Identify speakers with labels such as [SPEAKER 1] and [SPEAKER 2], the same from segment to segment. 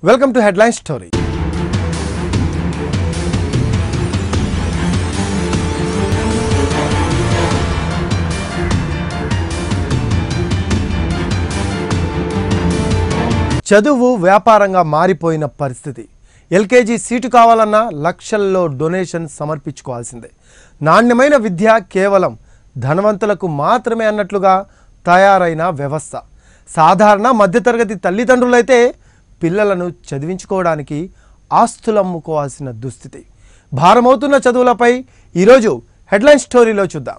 [SPEAKER 1] Welcome to headline story చదువు వ్యాపారంగా మారిపోయిన పరిస్థితి ఎల్కేజీ సీటు కావాలన్నా లక్షల్లో డొనేషన్ సమర్పించుకోవాల్సిందే నాణ్యమైన విద్య కేవలం ధనవంతులకు మాత్రమే అన్నట్లుగా తయారైన వ్యవస్థ సాధారణ మధ్యతరగతి తల్లిదండ్రులైతే పిల్లలను చదివించుకోవడానికి ఆస్తులు అమ్ముకోవాల్సిన దుస్థితి భారమవుతున్న చదువులపై ఈరోజు హెడ్లైన్ స్టోరీలో చూద్దాం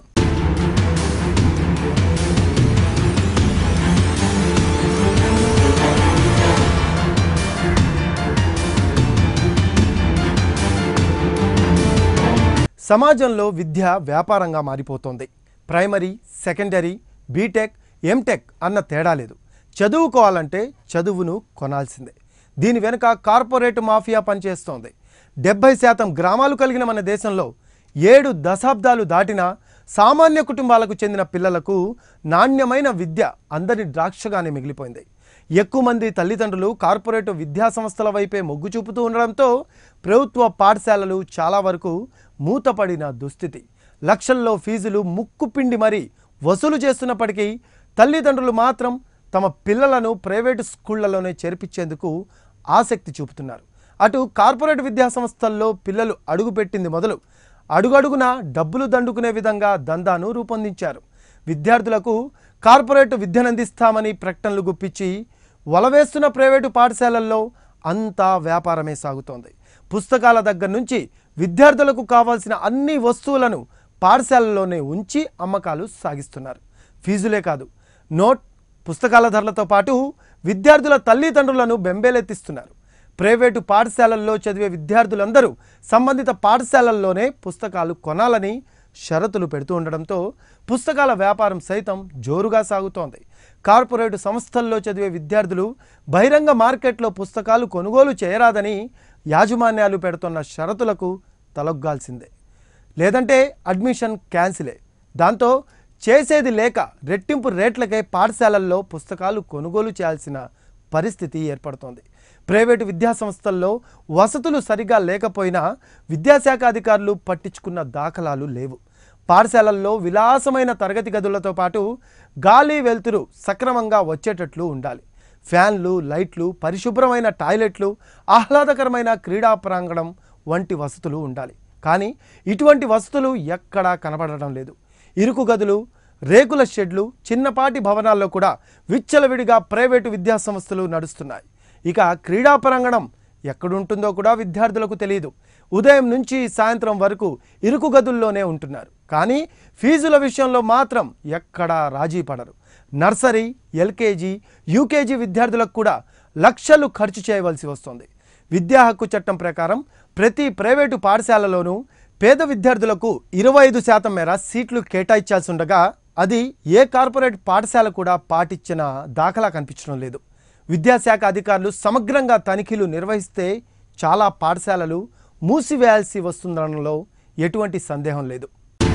[SPEAKER 1] సమాజంలో విద్య వ్యాపారంగా మారిపోతోంది ప్రైమరీ సెకండరీ బీటెక్ ఎంటెక్ అన్న తేడా లేదు చదువుకోవాలంటే చదువును కొనాల్సిందే దీని వెనుక కార్పొరేట్ మాఫియా పనిచేస్తోంది డెబ్బై శాతం గ్రామాలు కలిగిన మన దేశంలో ఏడు దశాబ్దాలు దాటినా సామాన్య కుటుంబాలకు చెందిన పిల్లలకు నాణ్యమైన విద్య అందరి ద్రాక్షగానే మిగిలిపోయింది ఎక్కువ మంది తల్లిదండ్రులు కార్పొరేట్ విద్యా సంస్థల వైపే మొగ్గు చూపుతూ ఉండడంతో ప్రభుత్వ పాఠశాలలు చాలా వరకు మూతపడిన దుస్థితి లక్షల్లో ఫీజులు ముక్కుపిండి మరీ వసూలు చేస్తున్నప్పటికీ తల్లిదండ్రులు మాత్రం తమ పిల్లలను ప్రైవేటు స్కూళ్లలోనే చేర్పించేందుకు ఆసక్తి చూపుతున్నారు అటు కార్పొరేట్ విద్యా సంస్థల్లో పిల్లలు అడుగుపెట్టింది మొదలు అడుగడుగున డబ్బులు దండుకునే విధంగా దందాను రూపొందించారు విద్యార్థులకు కార్పొరేట్ విద్యనందిస్తామని ప్రకటనలు గుప్పించి వలవేస్తున్న ప్రైవేటు పాఠశాలల్లో అంతా వ్యాపారమే సాగుతోంది పుస్తకాల దగ్గర నుంచి విద్యార్థులకు కావాల్సిన అన్ని వస్తువులను పాఠశాలలోనే ఉంచి అమ్మకాలు సాగిస్తున్నారు ఫీజులే కాదు నోట్ పుస్తకాల ధరలతో పాటు విద్యార్థుల తల్లిదండ్రులను బెంబేలెత్తిస్తున్నారు ప్రైవేటు పాఠశాలల్లో చదివే విద్యార్థులందరూ సంబంధిత పాఠశాలల్లోనే పుస్తకాలు కొనాలని షరతులు పెడుతూ ఉండడంతో పుస్తకాల వ్యాపారం సైతం జోరుగా సాగుతోంది కార్పొరేటు సంస్థల్లో చదివే విద్యార్థులు బహిరంగ మార్కెట్లో పుస్తకాలు కొనుగోలు చేయరాదని యాజమాన్యాలు పెడుతున్న షరతులకు తలొగ్గాల్సిందే లేదంటే అడ్మిషన్ క్యాన్సిలే దాంతో చేసేది లేక రెట్టింపు రేట్లకే పాఠశాలల్లో పుస్తకాలు కొనుగోలు చేయాల్సిన పరిస్థితి ఏర్పడుతోంది ప్రైవేటు విద్యా సంస్థల్లో వసతులు సరిగా లేకపోయినా విద్యాశాఖ అధికారులు పట్టించుకున్న దాఖలాలు లేవు పాఠశాలల్లో విలాసమైన తరగతి గదులతో పాటు గాలి వెలుతురు సక్రమంగా వచ్చేటట్లు ఉండాలి ఫ్యాన్లు లైట్లు పరిశుభ్రమైన టాయిలెట్లు ఆహ్లాదకరమైన క్రీడా ప్రాంగణం వంటి వసతులు ఉండాలి కానీ ఇటువంటి వసతులు ఎక్కడా కనబడడం లేదు ఇరుకు గదులు రేకుల షెడ్లు చిన్నపాటి భవనాల్లో కూడా విచ్చలవిడిగా ప్రైవేటు విద్యా సంస్థలు నడుస్తున్నాయి ఇక క్రీడా ప్రాంగణం ఎక్కడుంటుందో కూడా విద్యార్థులకు తెలియదు ఉదయం నుంచి సాయంత్రం వరకు ఇరుకు గదుల్లోనే ఉంటున్నారు కానీ ఫీజుల విషయంలో మాత్రం ఎక్కడా రాజీ పడరు నర్సరీ ఎల్కేజీ యూకేజీ విద్యార్థులకు కూడా లక్షలు ఖర్చు చేయవలసి వస్తుంది విద్యా హక్కు చట్టం ప్రకారం ప్రతి ప్రైవేటు పాఠశాలలోనూ పేద విద్యార్థులకు ఇరవై ఐదు శాతం మేర సీట్లు కేటాయించాల్సి ఉండగా అది ఏ కార్పొరేట్ పాఠశాల కూడా పాటించిన దాఖలా కనిపించడం లేదు విద్యాశాఖ అధికారులు సమగ్రంగా తనిఖీలు నిర్వహిస్తే చాలా పాఠశాలలు మూసివేయాల్సి వస్తుందనడంలో ఎటువంటి సందేహం లేదు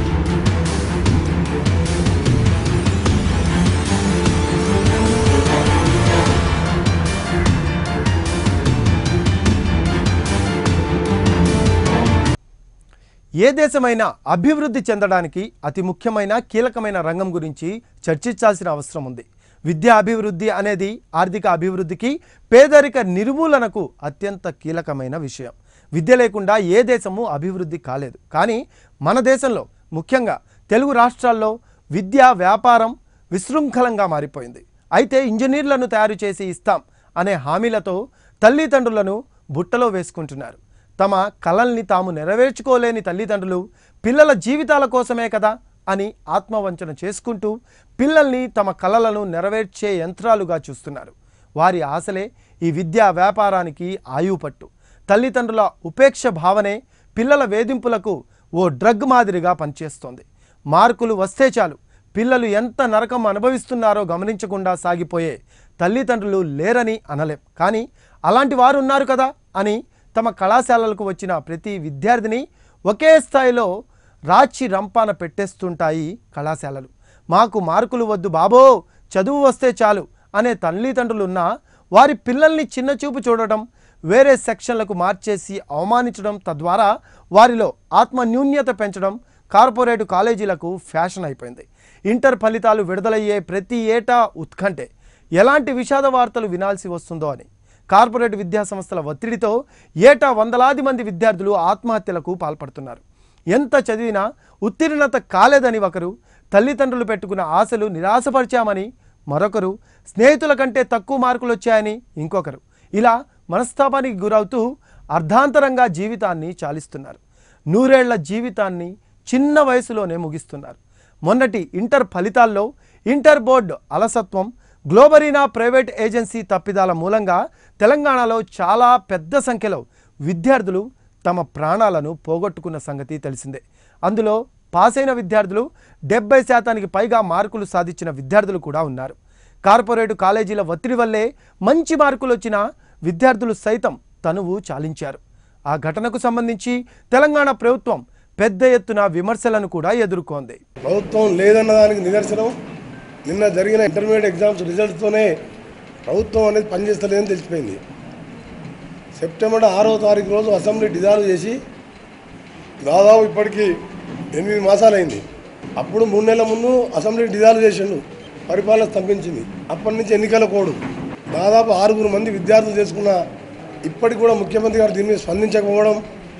[SPEAKER 1] ఏ దేశమైనా అభివృద్ధి చెందడానికి అతి ముఖ్యమైన కీలకమైన రంగం గురించి చర్చించాల్సిన అవసరం ఉంది విద్యా అభివృద్ధి అనేది ఆర్థిక అభివృద్ధికి పేదరిక నిర్మూలనకు అత్యంత కీలకమైన విషయం విద్య లేకుండా ఏ దేశము అభివృద్ధి కాలేదు కానీ మన దేశంలో ముఖ్యంగా తెలుగు రాష్ట్రాల్లో విద్యా వ్యాపారం విశృంఖలంగా మారిపోయింది అయితే ఇంజనీర్లను తయారు చేసి ఇస్తాం అనే హామీలతో తల్లిదండ్రులను బుట్టలో వేసుకుంటున్నారు తమ కలల్ని తాము నెరవేర్చుకోలేని తల్లిదండ్రులు పిల్లల జీవితాల కోసమే కదా అని ఆత్మవంచన చేసుకుంటూ పిల్లల్ని తమ కలలను నెరవేర్చే యంత్రాలుగా చూస్తున్నారు వారి ఆశలే ఈ విద్యా వ్యాపారానికి ఆయుపట్టు తల్లిదండ్రుల ఉపేక్ష భావనే పిల్లల వేధింపులకు ఓ డ్రగ్ మాదిరిగా పనిచేస్తోంది మార్కులు వస్తే చాలు పిల్లలు ఎంత నరకం అనుభవిస్తున్నారో గమనించకుండా సాగిపోయే తల్లిదండ్రులు లేరని అనలేం కానీ అలాంటి వారు ఉన్నారు కదా అని తమ కళాశాలలకు వచ్చిన ప్రతి విద్యార్థిని ఒకే స్థాయిలో రాచి రంపాన పెట్టేస్తుంటాయి కళాశాలలు మాకు మార్కులు వద్దు బాబో చదువు వస్తే చాలు అనే తల్లిదండ్రులున్నా వారి పిల్లల్ని చిన్నచూపు చూడటం వేరే సెక్షన్లకు మార్చేసి అవమానించడం తద్వారా వారిలో ఆత్మన్యూన్యత పెంచడం కార్పొరేట్ కాలేజీలకు ఫ్యాషన్ అయిపోయింది ఇంటర్ ఫలితాలు విడుదలయ్యే ప్రతి ఏటా ఉత్కంఠే ఎలాంటి విషాద వార్తలు వినాల్సి వస్తుందో అని కార్పొరేట్ విద్యా సంస్థల ఒత్తిడితో ఏటా వందలాది మంది విద్యార్థులు ఆత్మహత్యలకు పాల్పడుతున్నారు ఎంత చదివినా ఉత్తీర్ణత కాలేదని ఒకరు తల్లిదండ్రులు పెట్టుకున్న ఆశలు నిరాశపరిచామని మరొకరు స్నేహితుల కంటే తక్కువ మార్కులు వచ్చాయని ఇంకొకరు ఇలా మనస్తాపానికి గురవుతూ అర్ధాంతరంగా జీవితాన్ని చాలిస్తున్నారు నూరేళ్ల జీవితాన్ని చిన్న వయసులోనే ముగిస్తున్నారు మొన్నటి ఇంటర్ ఫలితాల్లో ఇంటర్ బోర్డు అలసత్వం గ్లోబరీనా ప్రైవేట్ ఏజెన్సీ తప్పిదాల మూలంగా తెలంగాణలో చాలా పెద్ద సంఖ్యలో విద్యార్థులు తమ ప్రాణాలను పోగొట్టుకున్న సంగతి తెలిసిందే అందులో పాస్ అయిన విద్యార్థులు డెబ్బై శాతానికి పైగా మార్కులు సాధించిన విద్యార్థులు కూడా ఉన్నారు కార్పొరేట్ కాలేజీల ఒత్తిడి వల్లే మంచి మార్కులు వచ్చిన విద్యార్థులు సైతం తనువు చాలించారు ఆ ఘటనకు సంబంధించి తెలంగాణ ప్రభుత్వం పెద్ద ఎత్తున విమర్శలను కూడా ఎదుర్కొంది
[SPEAKER 2] ప్రభుత్వం లేదన్న దానికి నిదర్శనం నిన్న జరిగిన ఇంటర్మీడియట్ ఎగ్జామ్స్ రిజల్ట్స్తోనే ప్రభుత్వం అనేది పనిచేస్తలేదని తెలిసిపోయింది సెప్టెంబర్ ఆరో తారీఖు రోజు అసెంబ్లీ డిజాల్వ్ చేసి దాదాపు ఇప్పటికి ఎనిమిది మాసాలైంది అప్పుడు మూడు నెలల ముందు అసెంబ్లీ డిజాల్వ్ చేసిండు పరిపాలన స్తంభించింది అప్పటి నుంచి ఎన్నికల కోడు దాదాపు ఆరుగురు మంది విద్యార్థులు చేసుకున్న ఇప్పటికి కూడా ముఖ్యమంత్రి గారు దీని మీద స్పందించకపోవడం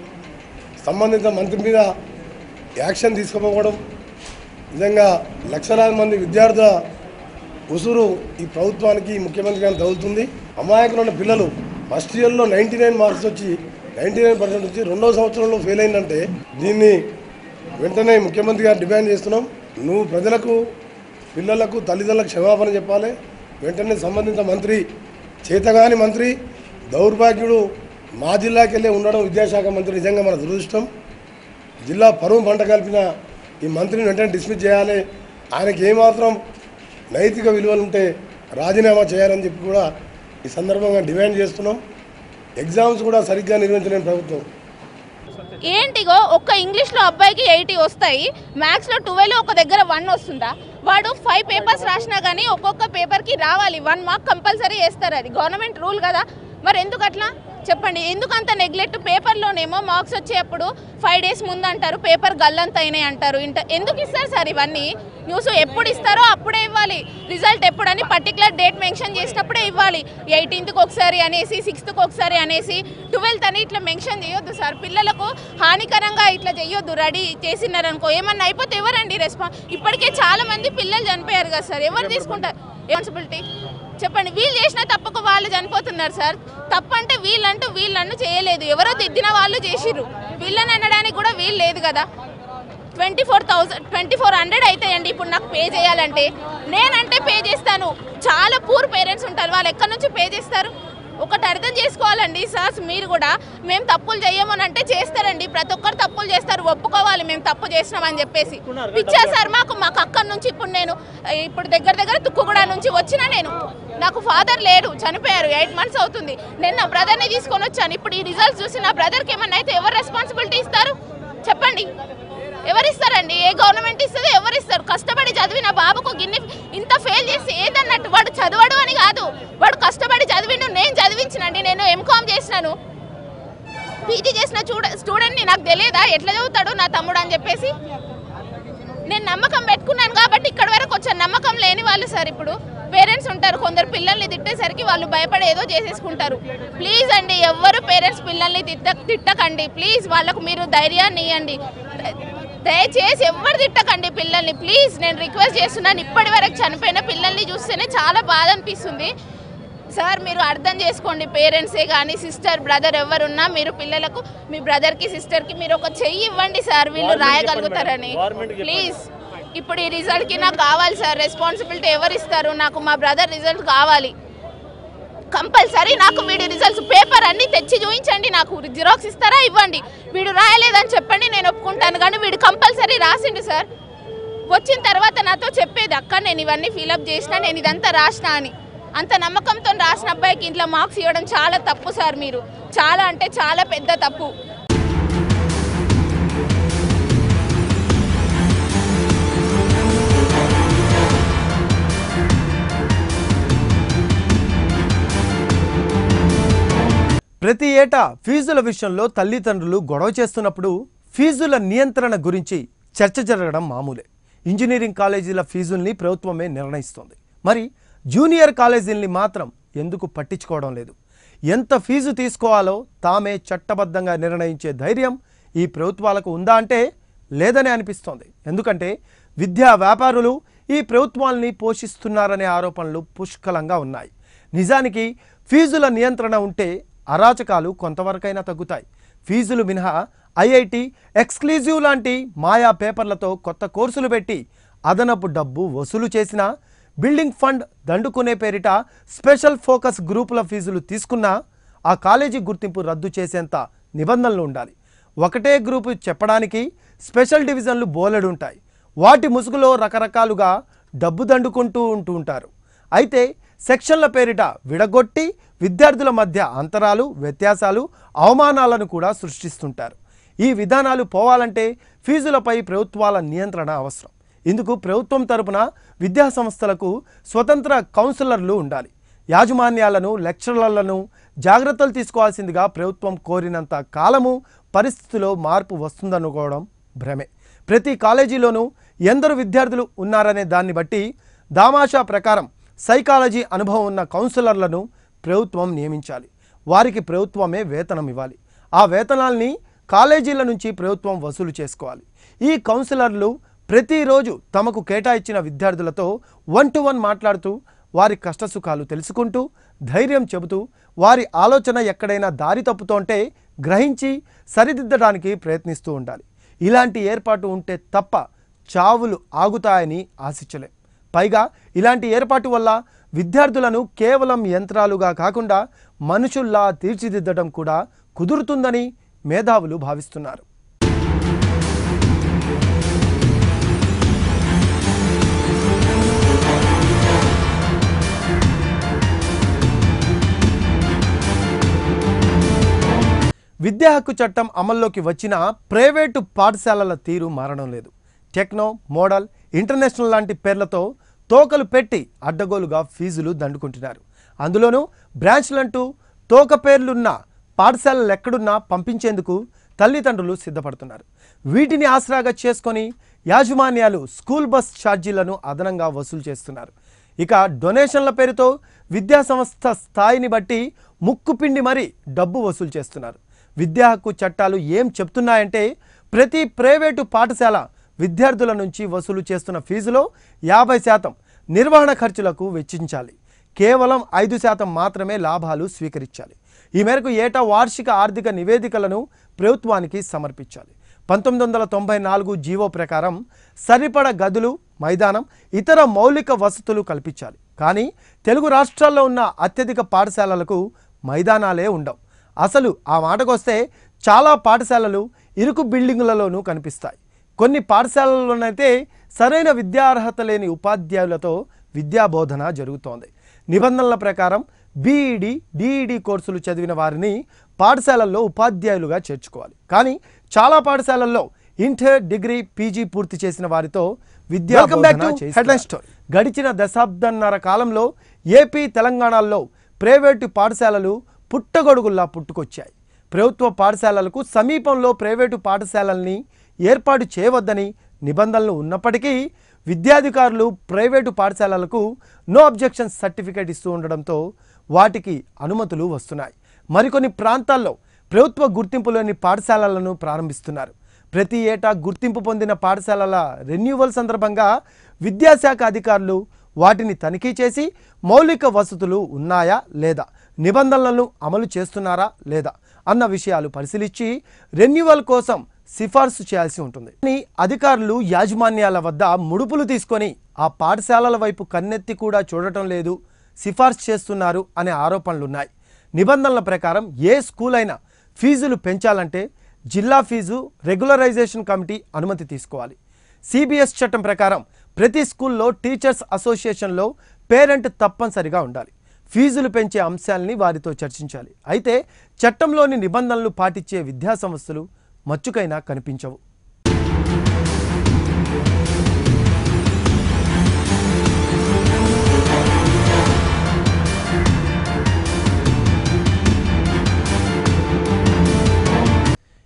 [SPEAKER 2] సంబంధిత మంత్రి మీద యాక్షన్ తీసుకోకపోవడం నిజంగా లక్షలాది మంది విద్యార్థుల ఉసురు ఈ ప్రభుత్వానికి ఈ ముఖ్యమంత్రి గారిని తగులుతుంది అమాయకులైన పిల్లలు ఫస్ట్ ఇయర్లో నైంటీ నైన్ మార్క్స్ వచ్చి నైంటీ నైన్ పర్సెంట్ వచ్చి రెండవ సంవత్సరంలో ఫెయిల్ అయిందంటే దీన్ని వెంటనే ముఖ్యమంత్రి గారు డిమాండ్ చేస్తున్నాం నువ్వు ప్రజలకు పిల్లలకు తల్లిదండ్రులకు క్షమాపణ చెప్పాలి వెంటనే సంబంధిత మంత్రి చేతగాని మంత్రి దౌర్భాగ్యుడు మా జిల్లాకి వెళ్ళే ఉండడం విద్యాశాఖ మంత్రి నిజంగా మన దురదృష్టం జిల్లా పరువు పంట కలిపిన ఈ మంత్రిని వెంటనే డిస్మిస్ చేయాలి ఆయనకి ఏమాత్రం నైతిక విలువలు ఉంటే రాజీనామా చేయాలని చెప్పి కూడా ఈ సందర్భంగా డిమాండ్ చేస్తున్నాం ఎగ్జామ్స్ కూడా సరిగ్గా నిర్వహించలేని ప్రభుత్వం
[SPEAKER 3] ఏంటిగో ఒక్క ఇంగ్లీష్లో అబ్బాయికి ఎయిటీ వస్తాయి మ్యాథ్స్లో ట్వెల్వ్ ఒక దగ్గర వన్ వస్తుందా వాడు ఫైవ్ పేపర్స్ రాసినా కానీ ఒక్కొక్క పేపర్కి రావాలి వన్ మార్క్ కంపల్సరీ వేస్తారు అది గవర్నమెంట్ రూల్ కదా మరి ఎందుకు అట్లా చెప్పండి ఎందుకు అంత నెగ్లెక్ట్ పేపర్లోనేమో మార్క్స్ వచ్చేటప్పుడు ఫైవ్ డేస్ ముందు అంటారు పేపర్ గల్లంత అయినాయి అంటారు ఇంట ఎందుకు ఇస్తారు సార్ ఇవన్నీ న్యూస్ ఎప్పుడు ఇస్తారో అప్పుడే ఇవ్వాలి రిజల్ట్ ఎప్పుడని పర్టికులర్ డేట్ మెన్షన్ చేసినప్పుడే ఇవ్వాలి ఎయిటీన్త్కి ఒకసారి అనేసి సిక్స్త్కి ఒకసారి అనేసి ట్వెల్త్ అని ఇట్లా మెన్షన్ చేయొద్దు సార్ పిల్లలకు హానికరంగా ఇట్లా చేయొద్దు రెడీ చేసినారనుకో ఏమన్నా అయిపోతే ఎవరండి రెస్పాన్స్ ఇప్పటికే చాలా మంది పిల్లలు చనిపోయారు కదా సార్ ఎవరు తీసుకుంటారు రెస్పాన్సిబిలిటీ చెప్పండి వీళ్ళు చేసిన తప్పకు వాళ్ళు చనిపోతున్నారు సార్ తప్పంటే వీళ్ళంటూ వీళ్ళన్ను చేయలేదు ఎవరో దిద్దిన వాళ్ళు చేసిర్రు వీళ్ళని అనడానికి కూడా వీలు లేదు కదా twenty four thousand twenty four hundred అవుతాయండి ఇప్పుడు నాకు పే చేయాలంటే నేనంటే పే చేస్తాను చాలా పూర్ పేరెంట్స్ ఉంటారు వాళ్ళు ఎక్కడి నుంచి పే చేస్తారు ఒకటి అర్థం చేసుకోవాలండి సార్స్ మీరు కూడా మేము తప్పులు చేయమని అంటే చేస్తారండి ప్రతి ఒక్కరు తప్పులు చేస్తారు ఒప్పుకోవాలి మేము తప్పు చేసినామని చెప్పేసి పిచ్చా సార్ మాకు మాకు అక్కడి నుంచి ఇప్పుడు నేను ఇప్పుడు దగ్గర దగ్గర తుక్కుగూడ నుంచి వచ్చిన నేను నాకు ఫాదర్ లేడు చనిపోయారు ఎయిట్ మంత్స్ అవుతుంది నేను నా బ్రదర్ని తీసుకొని వచ్చాను ఇప్పుడు ఈ రిజల్ట్స్ చూసి నా బ్రదర్కి ఏమన్నా అయితే ఎవరు రెస్పాన్సిబిలిటీ ఇస్తారు చెప్పండి ఎవరు ఇస్తారండి ఏ గవర్నమెంట్ ఇస్తుంది ఎవరు ఇస్తారు కష్టపడి చదివిన బాబుకు గిన్నె ఇంత ఫెయిల్ చేసి ఏదన్నట్టు వాడు చదవడు అని కాదు వాడు కష్టపడి చదివిండు నేను చదివించినండి నేను ఎంకామ్ చేసినాను పీజీ చేసిన చూడ స్టూడెంట్ని నాకు తెలియదా ఎట్లా చదువుతాడు నా తమ్ముడు అని చెప్పేసి నేను నమ్మకం పెట్టుకున్నాను కాబట్టి ఇక్కడ వరకు వచ్చాను నమ్మకం లేని వాళ్ళు సార్ ఇప్పుడు పేరెంట్స్ ఉంటారు కొందరు పిల్లల్ని తిట్టేసరికి వాళ్ళు భయపడి ఏదో చేసేసుకుంటారు ప్లీజ్ అండి ఎవ్వరు పేరెంట్స్ పిల్లల్ని తిట్ట తిట్టకండి ప్లీజ్ వాళ్ళకు మీరు ధైర్యాన్ని ఇవ్వండి దయచేసి ఎవ్వరు తిట్టకండి పిల్లల్ని ప్లీజ్ నేను రిక్వెస్ట్ చేస్తున్నాను ఇప్పటి వరకు చనిపోయిన పిల్లల్ని చూస్తేనే చాలా బాధ అనిపిస్తుంది సార్ మీరు అర్థం చేసుకోండి పేరెంట్సే కానీ సిస్టర్ బ్రదర్ ఎవరున్నా మీరు పిల్లలకు మీ బ్రదర్కి సిస్టర్కి మీరు ఒక చెయ్యి ఇవ్వండి సార్ వీళ్ళు రాయగలుగుతారని ప్లీజ్ ఇప్పుడు ఈ రిజల్ట్కి నాకు కావాలి సార్ రెస్పాన్సిబిలిటీ ఎవరు ఇస్తారు నాకు మా బ్రదర్ రిజల్ట్ కావాలి కంపల్సరీ నాకు వీడి రిజల్ట్స్ పేపర్ అన్ని తెచ్చి చూపించండి నాకు జిరాక్స్ ఇస్తారా ఇవ్వండి వీడు రాయలేదని చెప్పండి నేను ఒప్పుకుంటాను కానీ వీడు కంపల్సరీ రాసిండు సార్ వచ్చిన తర్వాత నాతో చెప్పేది అక్క నేను ఇవన్నీ ఫిలప్ చేసిన నేను ఇదంతా రాసిన అని అంత నమ్మకంతో రాసిన అబ్బాయికి ఇంట్లో మార్క్స్ ఇవ్వడం చాలా తప్పు సార్ మీరు చాలా అంటే చాలా పెద్ద తప్పు
[SPEAKER 1] ప్రతి ఏటా ఫీజుల విషయంలో తల్లిదండ్రులు గొడవ చేస్తున్నప్పుడు ఫీజుల నియంత్రణ గురించి చర్చ జరగడం మామూలే ఇంజనీరింగ్ కాలేజీల ఫీజుల్ని ప్రభుత్వమే నిర్ణయిస్తోంది మరి జూనియర్ కాలేజీల్ని మాత్రం ఎందుకు పట్టించుకోవడం లేదు ఎంత ఫీజు తీసుకోవాలో తామే చట్టబద్ధంగా నిర్ణయించే ధైర్యం ఈ ప్రభుత్వాలకు ఉందా అంటే లేదని అనిపిస్తోంది ఎందుకంటే విద్యా వ్యాపారులు ఈ ప్రభుత్వాల్ని పోషిస్తున్నారనే ఆరోపణలు పుష్కలంగా ఉన్నాయి నిజానికి ఫీజుల నియంత్రణ ఉంటే అరాచకాలు కొంతవరకైనా తగ్గుతాయి ఫీజులు మినహా ఐఐటి ఎక్స్క్లూజివ్ లాంటి మాయా పేపర్లతో కొత్త కోర్సులు పెట్టి అదనపు డబ్బు వసూలు చేసినా బిల్డింగ్ ఫండ్ దండుకునే పేరిట స్పెషల్ ఫోకస్ గ్రూపుల ఫీజులు తీసుకున్నా ఆ కాలేజీ గుర్తింపు రద్దు చేసేంత నిబంధనలు ఉండాలి ఒకటే గ్రూపు చెప్పడానికి స్పెషల్ డివిజన్లు బోలెడుంటాయి వాటి ముసుగులో రకరకాలుగా డబ్బు దండుకుంటూ ఉంటూ ఉంటారు అయితే సెక్షన్ల పేరిట విడగొట్టి విద్యార్థుల మధ్య అంతరాలు వ్యత్యాసాలు అవమానాలను కూడా సృష్టిస్తుంటారు ఈ విధానాలు పోవాలంటే ఫీజులపై ప్రభుత్వాల నియంత్రణ అవసరం ఇందుకు ప్రభుత్వం తరపున విద్యా సంస్థలకు స్వతంత్ర కౌన్సిలర్లు ఉండాలి యాజమాన్యాలను లెక్చరర్లను జాగ్రత్తలు తీసుకోవాల్సిందిగా ప్రభుత్వం కోరినంత కాలము పరిస్థితిలో మార్పు వస్తుందనుకోవడం భ్రమే ప్రతి కాలేజీలోనూ ఎందరు విద్యార్థులు ఉన్నారనే దాన్ని బట్టి దామాషా ప్రకారం సైకాలజీ అనుభవం ఉన్న కౌన్సిలర్లను ప్రభుత్వం నియమించాలి వారికి ప్రభుత్వమే వేతనం ఇవ్వాలి ఆ వేతనాల్ని కాలేజీల నుంచి ప్రభుత్వం వసూలు చేసుకోవాలి ఈ కౌన్సిలర్లు ప్రతిరోజు తమకు కేటాయించిన విద్యార్థులతో వన్ టు వన్ మాట్లాడుతూ వారి కష్టసుఖాలు తెలుసుకుంటూ ధైర్యం చెబుతూ వారి ఆలోచన ఎక్కడైనా దారి తప్పుతోంటే గ్రహించి సరిదిద్దడానికి ప్రయత్నిస్తూ ఉండాలి ఇలాంటి ఏర్పాటు ఉంటే తప్ప చావులు ఆగుతాయని ఆశించలేం పైగా ఇలాంటి ఏర్పాటు వల్ల విద్యార్థులను కేవలం యంత్రాలుగా కాకుండా మనుషుల్లా తీర్చిదిద్దడం కూడా కుదురుతుందని మేధావులు భావిస్తున్నారు విద్యా హక్కు చట్టం అమల్లోకి వచ్చిన ప్రైవేటు పాఠశాలల తీరు మారడం లేదు టెక్నో మోడల్ ఇంటర్నేషనల్ లాంటి పేర్లతో తోకలు పెట్టి అడ్డగోలుగా ఫీజులు దండుకుంటున్నారు అందులోనూ బ్రాంచ్లంటూ తోక పేర్లున్న పాఠశాలలు ఎక్కడున్నా పంపించేందుకు తల్లిదండ్రులు సిద్ధపడుతున్నారు వీటిని ఆసరాగా చేసుకొని యాజమాన్యాలు స్కూల్ బస్ ఛార్జీలను అదనంగా వసూలు చేస్తున్నారు ఇక డొనేషన్ల పేరుతో విద్యా సంస్థ స్థాయిని బట్టి ముక్కుపిండి మరీ డబ్బు వసూలు చేస్తున్నారు విద్యా హక్కు చట్టాలు ఏం చెప్తున్నాయంటే ప్రతి ప్రైవేటు పాఠశాల విద్యార్థుల నుంచి వసూలు చేస్తున్న ఫీజులో యాభై శాతం నిర్వహణ ఖర్చులకు వెచ్చించాలి కేవలం ఐదు శాతం మాత్రమే లాభాలు స్వీకరించాలి ఈ మేరకు ఏటా వార్షిక ఆర్థిక నివేదికలను ప్రభుత్వానికి సమర్పించాలి పంతొమ్మిది వందల తొంభై నాలుగు జీవో ప్రకారం సరిపడ గదులు మైదానం ఇతర మౌలిక వసతులు కల్పించాలి కానీ తెలుగు రాష్ట్రాల్లో ఉన్న అత్యధిక పాఠశాలలకు మైదానాలే ఉండవు అసలు ఆ మాటకొస్తే చాలా పాఠశాలలు ఇరుకు బిల్డింగులలోనూ కనిపిస్తాయి కొన్ని పాఠశాలల్లోనైతే సరైన విద్యార్హత లేని ఉపాధ్యాయులతో విద్యాబోధన జరుగుతోంది నిబంధనల ప్రకారం బీఈడి డిఈడి కోర్సులు చదివిన వారిని పాఠశాలల్లో ఉపాధ్యాయులుగా చేర్చుకోవాలి కానీ చాలా పాఠశాలల్లో ఇంటర్ డిగ్రీ పీజీ పూర్తి చేసిన వారితో విద్యా Welcome back to బోధన Headline చేయిస్తున్నారు. గడిచిన దశాబ్దన్నర కాలంలో ఏపీ తెలంగాణలో ప్రైవేటు పాఠశాలలు పుట్టగొడుగుల్లా పుట్టుకొచ్చాయి ప్రభుత్వ పాఠశాలలకు సమీపంలో ప్రైవేటు పాఠశాలల్ని ఏర్పాటు చేయవద్దని నిబంధనలు ఉన్నప్పటికీ విద్యాధికారులు ప్రైవేటు పాఠశాలలకు నో అబ్జెక్షన్ సర్టిఫికేట్ ఇస్తూ ఉండడంతో వాటికి అనుమతులు వస్తున్నాయి మరికొన్ని ప్రాంతాల్లో ప్రభుత్వ గుర్తింపు లేని పాఠశాలలను ప్రారంభిస్తున్నారు ప్రతి ఏటా గుర్తింపు పొందిన పాఠశాలల రెన్యువల్ సందర్భంగా విద్యాశాఖ అధికారులు వాటిని తనిఖీ చేసి మౌలిక వసతులు ఉన్నాయా లేదా నిబంధనలను అమలు చేస్తున్నారా లేదా అన్న విషయాలు పరిశీలించి రెన్యువల్ కోసం సిఫార్సు చేయాల్సి ఉంటుంది కానీ అధికారులు యాజమాన్యాల వద్ద ముడుపులు తీసుకొని ఆ పాఠశాలల వైపు కన్నెత్తి కూడా చూడటం లేదు సిఫార్సు చేస్తున్నారు అనే ఆరోపణలున్నాయి నిబంధనల ప్రకారం ఏ స్కూల్ అయినా ఫీజులు పెంచాలంటే జిల్లా ఫీజు రెగ్యులరైజేషన్ కమిటీ అనుమతి తీసుకోవాలి సిబిఎస్ చట్టం ప్రకారం ప్రతి స్కూల్లో టీచర్స్ అసోసియేషన్లో పేరెంట్ తప్పనిసరిగా ఉండాలి ఫీజులు పెంచే అంశాల్ని వారితో చర్చించాలి అయితే చట్టంలోని నిబంధనలు పాటించే విద్యా సంస్థలు మచ్చుకైనా కనిపించవు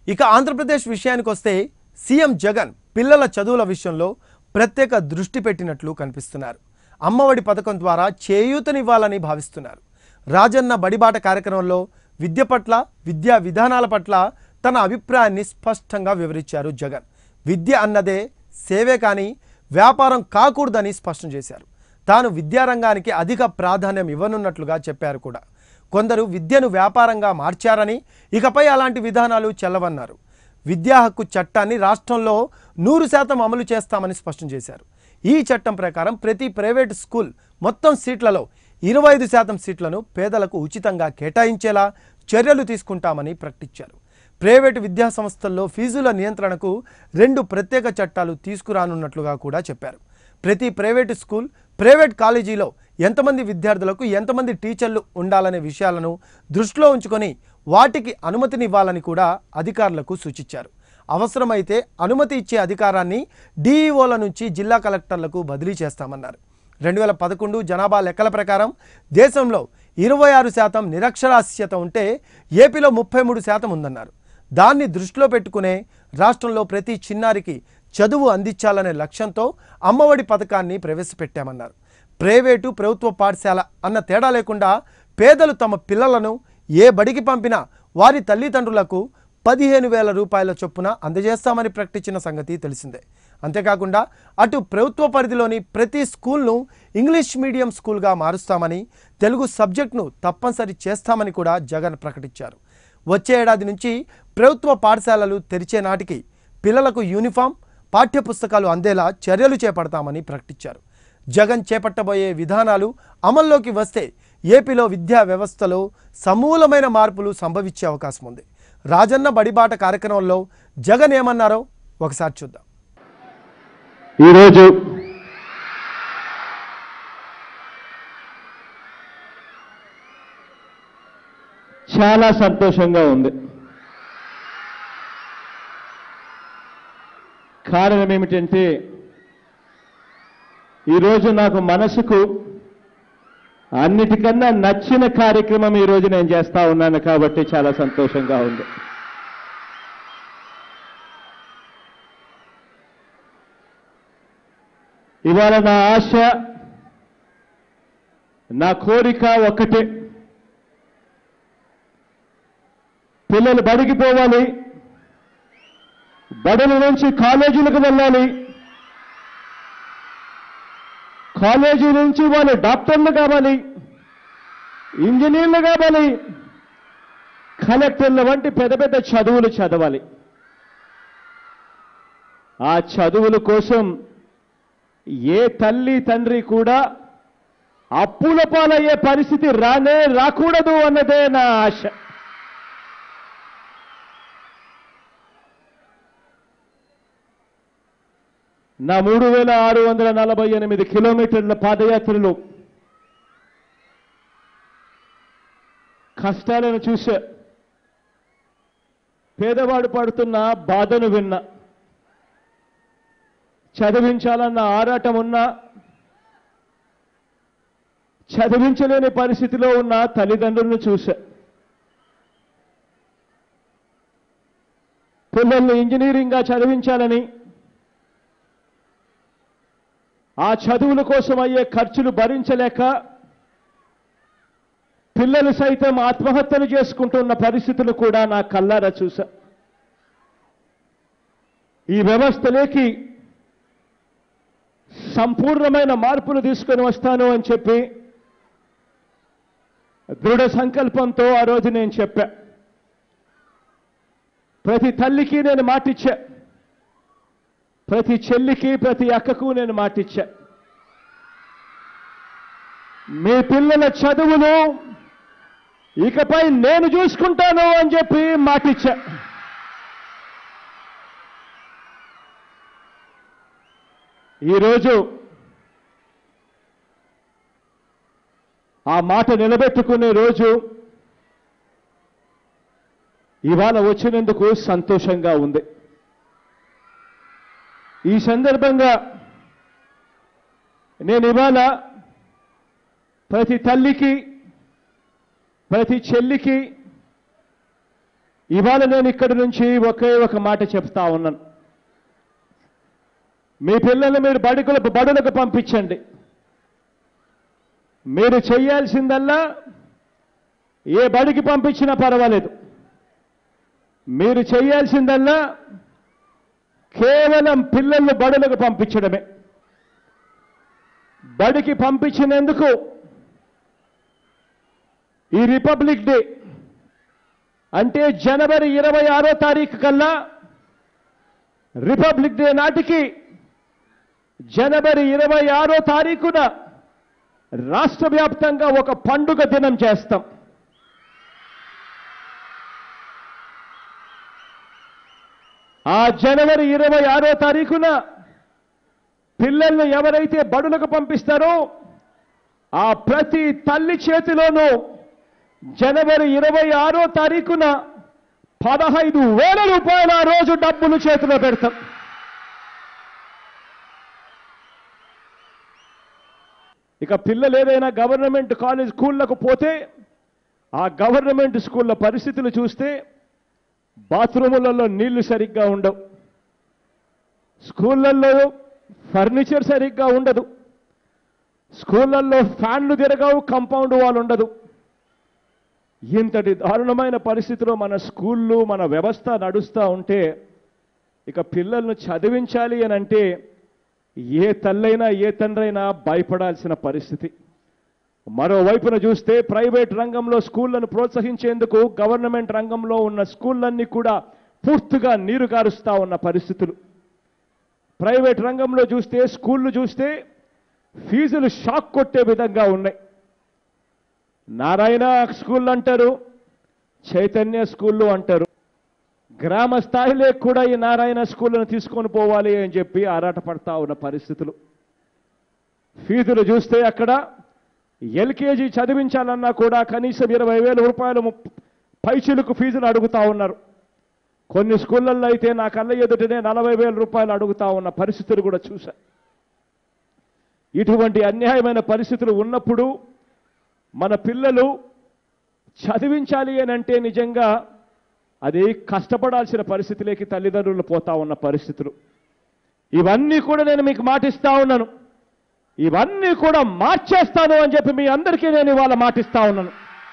[SPEAKER 1] ఇక ఆంధ్రప్రదేశ్ విషయానికి వస్తే సీఎం జగన్ పిల్లల చదువుల విషయంలో ప్రత్యేక దృష్టి పెట్టినట్లు కనిపిస్తున్నారు అమ్మఒడి పథకం ద్వారా చేయూతనివ్వాలని భావిస్తున్నారు రాజన్న బడిబాట కార్యక్రమంలో విద్య పట్ల విద్యా విధానాల పట్ల తన అభిప్రాయాన్ని స్పష్టంగా వివరించారు జగన్ విద్య అన్నదే సేవే కానీ వ్యాపారం కాకూడదని స్పష్టం చేశారు తాను విద్యారంగానికి అధిక ప్రాధాన్యం ఇవ్వనున్నట్లుగా చెప్పారు కూడా కొందరు విద్యను వ్యాపారంగా మార్చారని ఇకపై అలాంటి విధానాలు చెల్లవన్నారు విద్యా హక్కు చట్టాన్ని రాష్ట్రంలో నూరు శాతం అమలు చేస్తామని స్పష్టం చేశారు ఈ చట్టం ప్రకారం ప్రతి ప్రైవేటు స్కూల్ మొత్తం సీట్లలో ఇరవై ఐదు శాతం సీట్లను పేదలకు ఉచితంగా కేటాయించేలా చర్యలు తీసుకుంటామని ప్రకటించారు ప్రైవేటు విద్యా సంస్థల్లో ఫీజుల నియంత్రణకు రెండు ప్రత్యేక చట్టాలు తీసుకురానున్నట్లుగా కూడా చెప్పారు ప్రతి ప్రైవేటు స్కూల్ ప్రైవేట్ కాలేజీలో ఎంతమంది విద్యార్థులకు ఎంతమంది టీచర్లు ఉండాలనే విషయాలను దృష్టిలో ఉంచుకొని వాటికి అనుమతినివ్వాలని కూడా అధికారులకు సూచించారు అవసరమైతే అనుమతి ఇచ్చే అధికారాన్ని డీఈఓల నుంచి జిల్లా కలెక్టర్లకు బదిలీ చేస్తామన్నారు రెండు వేల పదకొండు జనాభా లెక్కల ప్రకారం దేశంలో ఇరవై ఆరు శాతం నిరక్షరాస్యత ఉంటే ఏపీలో ముప్పై మూడు శాతం ఉందన్నారు దాన్ని దృష్టిలో పెట్టుకునే రాష్ట్రంలో ప్రతి చిన్నారికి చదువు అందించాలనే లక్ష్యంతో అమ్మఒడి పథకాన్ని ప్రవేశపెట్టామన్నారు ప్రైవేటు ప్రభుత్వ పాఠశాల అన్న తేడా లేకుండా పేదలు తమ పిల్లలను ఏ బడికి పంపినా వారి తల్లిదండ్రులకు పదిహేను వేల రూపాయల చొప్పున అందజేస్తామని ప్రకటించిన సంగతి తెలిసిందే అంతేకాకుండా అటు ప్రభుత్వ పరిధిలోని ప్రతి స్కూల్ను ఇంగ్లీష్ మీడియం స్కూల్గా మారుస్తామని తెలుగు సబ్జెక్టును తప్పనిసరి చేస్తామని కూడా జగన్ ప్రకటించారు వచ్చే ఏడాది నుంచి ప్రభుత్వ పాఠశాలలు తెరిచే నాటికి పిల్లలకు యూనిఫామ్ పాఠ్యపుస్తకాలు అందేలా చర్యలు చేపడతామని ప్రకటించారు జగన్ చేపట్టబోయే విధానాలు అమల్లోకి వస్తే ఏపీలో విద్యా వ్యవస్థలో సమూలమైన మార్పులు సంభవించే అవకాశం ఉంది రాజన్న బడిబాట కార్యక్రమంలో జగన్ ఏమన్నారో ఒకసారి చూద్దాం
[SPEAKER 4] ఈరోజు చాలా సంతోషంగా ఉంది కారణం ఏమిటంటే ఈరోజు నాకు మనసుకు అన్నిటికన్నా నచ్చిన కార్యక్రమం ఈరోజు నేను చేస్తా ఉన్నాను కాబట్టి చాలా సంతోషంగా ఉంది ఇవాళ నా ఆశ నా కోరిక ఒక్కటే పిల్లలు బడికి పోవాలి బడుల నుంచి కాలేజీలకు వెళ్ళాలి కాలేజీ నుంచి వాళ్ళు డాక్టర్లు కావాలి ఇంజనీర్లు కావాలి కలెక్టర్ల వంటి పెద్ద పెద్ద చదువులు చదవాలి ఆ చదువుల కోసం ఏ తల్లి తండ్రి కూడా అప్పుల పాలయ్యే పరిస్థితి రానే రాకూడదు అన్నదే నా ఆశ నా మూడు వేల ఆరు వందల నలభై ఎనిమిది కిలోమీటర్ల పాదయాత్రలో కష్టాలను చూశా పేదవాడు పడుతున్న బాధను విన్నా చదివించాలన్న ఆరాటం ఉన్నా చదివించలేని పరిస్థితిలో ఉన్న తల్లిదండ్రులను చూశా పిల్లల్ని ఇంజనీరింగ్గా చదివించాలని ఆ చదువుల కోసం అయ్యే ఖర్చులు భరించలేక పిల్లలు సైతం ఆత్మహత్యలు చేసుకుంటున్న పరిస్థితులు కూడా నా కల్లారా చూశా ఈ వ్యవస్థలోకి సంపూర్ణమైన మార్పులు తీసుకొని వస్తాను అని చెప్పి దృఢ సంకల్పంతో ఆ రోజు నేను చెప్పా ప్రతి తల్లికి నేను మాటిచ్చా ప్రతి చెల్లికి ప్రతి అక్కకు నేను మాటిచ్చా మీ పిల్లల చదువులు ఇకపై నేను చూసుకుంటాను అని చెప్పి మాటిచ్చా ఈరోజు ఆ మాట నిలబెట్టుకునే రోజు ఇవాళ వచ్చినందుకు సంతోషంగా ఉంది ఈ సందర్భంగా నేను ఇవాళ ప్రతి తల్లికి ప్రతి చెల్లికి ఇవాళ నేను ఇక్కడి నుంచి ఒకే ఒక మాట చెప్తా ఉన్నాను మీ పిల్లల్ని మీరు బడుకులకు బడులకు పంపించండి మీరు చేయాల్సిందల్లా ఏ బడికి పంపించినా పర్వాలేదు మీరు చేయాల్సిందల్లా కేవలం పిల్లల్ని బడులకు పంపించడమే బడికి పంపించినందుకు ఈ రిపబ్లిక్ డే అంటే జనవరి ఇరవై ఆరో తారీఖు కల్లా రిపబ్లిక్ డే నాటికి జనవరి ఇరవై ఆరో తారీఖున రాష్ట్ర వ్యాప్తంగా ఒక పండుగ దినం చేస్తాం ఆ జనవరి ఇరవై ఆరో తారీఖున పిల్లల్ని ఎవరైతే బడులకు పంపిస్తారో ఆ ప్రతి తల్లి చేతిలోనూ జనవరి ఇరవై ఆరో తారీఖున పదహైదు వేల రూపాయల ఆ రోజు డబ్బులు చేతిలో పెడతాం ఇక పిల్లలు ఏదైనా గవర్నమెంట్ కాలేజ్ స్కూళ్ళకు పోతే ఆ గవర్నమెంట్ స్కూళ్ళ పరిస్థితులు చూస్తే బాత్రూములలో నీళ్లు సరిగ్గా ఉండవు స్కూళ్ళల్లో ఫర్నిచర్ సరిగ్గా ఉండదు స్కూళ్ళల్లో ఫ్యాన్లు తిరగవు కాంపౌండ్ వాల్ ఉండదు ఇంతటి దారుణమైన పరిస్థితిలో మన స్కూళ్ళు మన వ్యవస్థ నడుస్తూ ఉంటే ఇక పిల్లలను చదివించాలి అని అంటే ఏ తల్లైనా ఏ తండ్రైనా భయపడాల్సిన పరిస్థితి మరోవైపున చూస్తే ప్రైవేట్ రంగంలో స్కూళ్లను ప్రోత్సహించేందుకు గవర్నమెంట్ రంగంలో ఉన్న స్కూళ్ళన్నీ కూడా పూర్తిగా నీరు కారుస్తా ఉన్న పరిస్థితులు ప్రైవేట్ రంగంలో చూస్తే స్కూళ్ళు చూస్తే ఫీజులు షాక్ కొట్టే విధంగా ఉన్నాయి నారాయణ స్కూల్ అంటారు చైతన్య స్కూళ్ళు అంటారు గ్రామ స్థాయిలో కూడా ఈ నారాయణ స్కూళ్ళను తీసుకొని పోవాలి అని చెప్పి ఆరాటపడతా ఉన్న పరిస్థితులు ఫీజులు చూస్తే అక్కడ ఎల్కేజీ చదివించాలన్నా కూడా కనీసం ఇరవై వేల రూపాయలు ముప్- పైచిలుకు ఫీజులు అడుగుతా ఉన్నారు కొన్ని స్కూళ్ళల్లో అయితే నా కళ్ళ ఎదుటనే నలభై వేల రూపాయలు అడుగుతా ఉన్న పరిస్థితులు కూడా చూశా ఇటువంటి అన్యాయమైన పరిస్థితులు ఉన్నప్పుడు మన పిల్లలు చదివించాలి అని అంటే నిజంగా అది కష్టపడాల్సిన పరిస్థితిలోకి తల్లిదండ్రులు పోతా ఉన్న పరిస్థితులు ఇవన్నీ కూడా నేను మీకు మాటిస్తా ఉన్నాను ఇవన్నీ కూడా మార్చేస్తాను అని చెప్పి మీ అందరికీ నేను ఇవాళ మాటిస్తా ఉన్నాను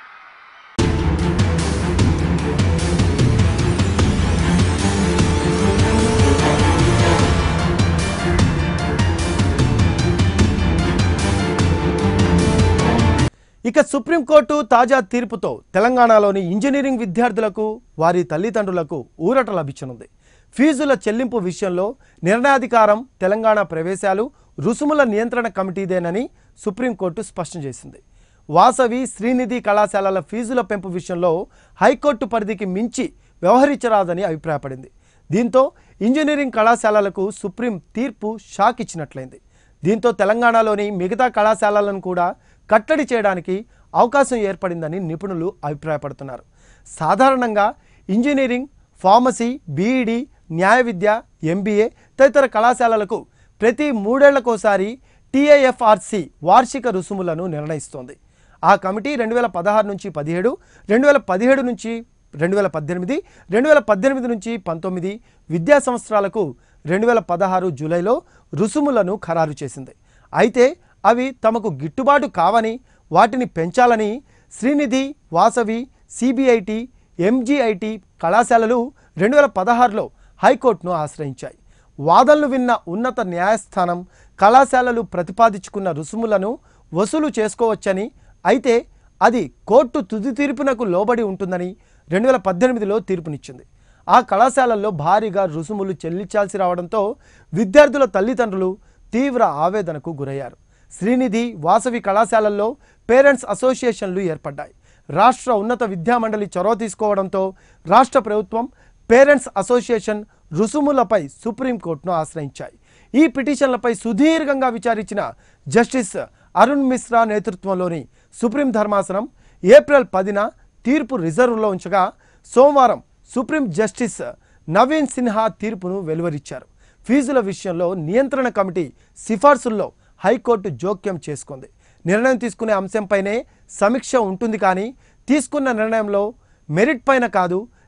[SPEAKER 1] ఇక సుప్రీంకోర్టు తాజా తీర్పుతో తెలంగాణలోని ఇంజనీరింగ్ విద్యార్థులకు వారి తల్లిదండ్రులకు ఊరట లభించనుంది ఫీజుల చెల్లింపు విషయంలో నిర్ణయాధికారం తెలంగాణ ప్రవేశాలు రుసుముల నియంత్రణ కమిటీదేనని సుప్రీంకోర్టు స్పష్టం చేసింది వాసవి శ్రీనిధి కళాశాలల ఫీజుల పెంపు విషయంలో హైకోర్టు పరిధికి మించి వ్యవహరించరాదని అభిప్రాయపడింది దీంతో ఇంజనీరింగ్ కళాశాలలకు సుప్రీం తీర్పు షాక్ ఇచ్చినట్లయింది దీంతో తెలంగాణలోని మిగతా కళాశాలలను కూడా కట్టడి చేయడానికి అవకాశం ఏర్పడిందని నిపుణులు అభిప్రాయపడుతున్నారు సాధారణంగా ఇంజనీరింగ్ ఫార్మసీ బీఈడి న్యాయ విద్య ఎంబీఏ తదితర కళాశాలలకు ప్రతి మూడేళ్లకోసారి టీఏఎఫ్ఆర్సి వార్షిక రుసుములను నిర్ణయిస్తోంది ఆ కమిటీ రెండు వేల పదహారు నుంచి పదిహేడు రెండు వేల పదిహేడు నుంచి రెండు వేల పద్దెనిమిది రెండు వేల పద్దెనిమిది నుంచి పంతొమ్మిది విద్యా సంవత్సరాలకు రెండు వేల పదహారు జూలైలో రుసుములను ఖరారు చేసింది అయితే అవి తమకు గిట్టుబాటు కావని వాటిని పెంచాలని శ్రీనిధి వాసవి సిబిఐటి ఎంజీఐటి కళాశాలలు రెండు వేల పదహారులో హైకోర్టును ఆశ్రయించాయి వాదనలు విన్న ఉన్నత న్యాయస్థానం కళాశాలలు ప్రతిపాదించుకున్న రుసుములను వసూలు చేసుకోవచ్చని అయితే అది కోర్టు తుది తీర్పునకు లోబడి ఉంటుందని రెండు వేల పద్దెనిమిదిలో తీర్పునిచ్చింది ఆ కళాశాలల్లో భారీగా రుసుములు చెల్లించాల్సి రావడంతో విద్యార్థుల తల్లిదండ్రులు తీవ్ర ఆవేదనకు గురయ్యారు శ్రీనిధి వాసవి కళాశాలల్లో పేరెంట్స్ అసోసియేషన్లు ఏర్పడ్డాయి రాష్ట్ర ఉన్నత విద్యామండలి చొరవ తీసుకోవడంతో రాష్ట్ర ప్రభుత్వం పేరెంట్స్ అసోసియేషన్ రుసుములపై సుప్రీంకోర్టును ఆశ్రయించాయి ఈ పిటిషన్లపై సుదీర్ఘంగా విచారించిన జస్టిస్ అరుణ్ మిశ్రా నేతృత్వంలోని సుప్రీం ధర్మాసనం ఏప్రిల్ పదిన తీర్పు రిజర్వ్లో ఉంచగా సోమవారం సుప్రీం జస్టిస్ నవీన్ సిన్హా తీర్పును వెలువరించారు ఫీజుల విషయంలో నియంత్రణ కమిటీ సిఫార్సుల్లో హైకోర్టు జోక్యం చేసుకుంది నిర్ణయం తీసుకునే అంశంపైనే సమీక్ష ఉంటుంది కానీ తీసుకున్న నిర్ణయంలో మెరిట్ పైన కాదు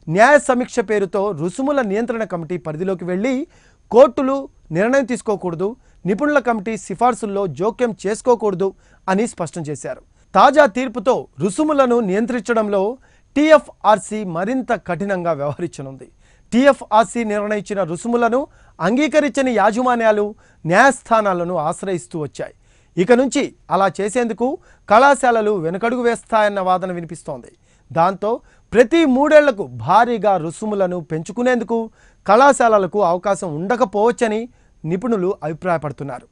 [SPEAKER 1] న్యాయ సమీక్ష పేరుతో రుసుముల నియంత్రణ కమిటీ పరిధిలోకి వెళ్ళి కోర్టులు నిర్ణయం తీసుకోకూడదు నిపుణుల కమిటీ సిఫార్సుల్లో జోక్యం చేసుకోకూడదు అని స్పష్టం చేశారు తాజా తీర్పుతో రుసుములను నియంత్రించడంలో టీఎఫ్ఆర్సీ మరింత కఠినంగా వ్యవహరించనుంది టీఎఫ్ఆర్సీ నిర్ణయించిన రుసుములను అంగీకరించని యాజమాన్యాలు న్యాయస్థానాలను ఆశ్రయిస్తూ వచ్చాయి ఇక నుంచి అలా చేసేందుకు కళాశాలలు వెనుకడుగు వేస్తాయన్న వాదన వినిపిస్తోంది దాంతో ప్రతి మూడేళ్లకు భారీగా రుసుములను పెంచుకునేందుకు కళాశాలలకు అవకాశం ఉండకపోవచ్చని నిపుణులు అభిప్రాయపడుతున్నారు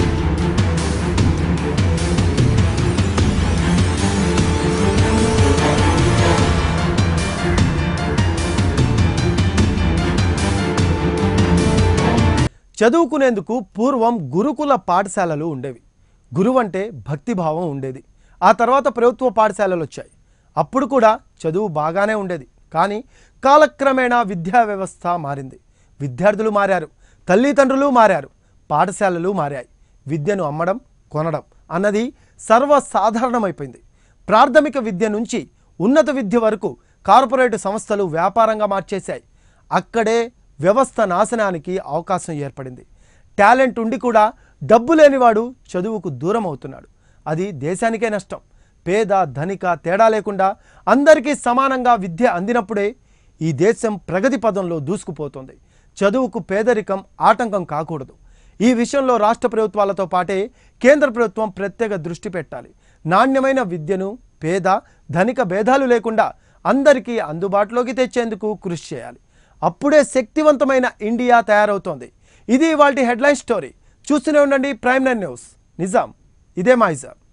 [SPEAKER 1] చదువుకునేందుకు పూర్వం గురుకుల పాఠశాలలు ఉండేవి గురువు అంటే భక్తిభావం ఉండేది ఆ తర్వాత ప్రభుత్వ పాఠశాలలు వచ్చాయి అప్పుడు కూడా చదువు బాగానే ఉండేది కానీ కాలక్రమేణా విద్యా వ్యవస్థ మారింది విద్యార్థులు మారారు తల్లిదండ్రులు మారారు పాఠశాలలు మారాయి విద్యను అమ్మడం కొనడం అన్నది సర్వసాధారణమైపోయింది ప్రాథమిక విద్య నుంచి ఉన్నత విద్య వరకు కార్పొరేట్ సంస్థలు వ్యాపారంగా మార్చేశాయి అక్కడే వ్యవస్థ నాశనానికి అవకాశం ఏర్పడింది టాలెంట్ ఉండి కూడా డబ్బు లేనివాడు చదువుకు దూరం అవుతున్నాడు అది దేశానికే నష్టం పేద ధనిక తేడా లేకుండా అందరికీ సమానంగా విద్య అందినప్పుడే ఈ దేశం ప్రగతి పదంలో దూసుకుపోతుంది చదువుకు పేదరికం ఆటంకం కాకూడదు ఈ విషయంలో రాష్ట్ర ప్రభుత్వాలతో పాటే కేంద్ర ప్రభుత్వం ప్రత్యేక దృష్టి పెట్టాలి నాణ్యమైన విద్యను పేద ధనిక భేదాలు లేకుండా అందరికీ అందుబాటులోకి తెచ్చేందుకు కృషి చేయాలి అప్పుడే శక్తివంతమైన ఇండియా తయారవుతోంది ఇది వాటి హెడ్లైన్ స్టోరీ చూస్తూనే ఉండండి ప్రైమ్ నైన్ న్యూస్ నిజాం ఇదే మా ఇజాం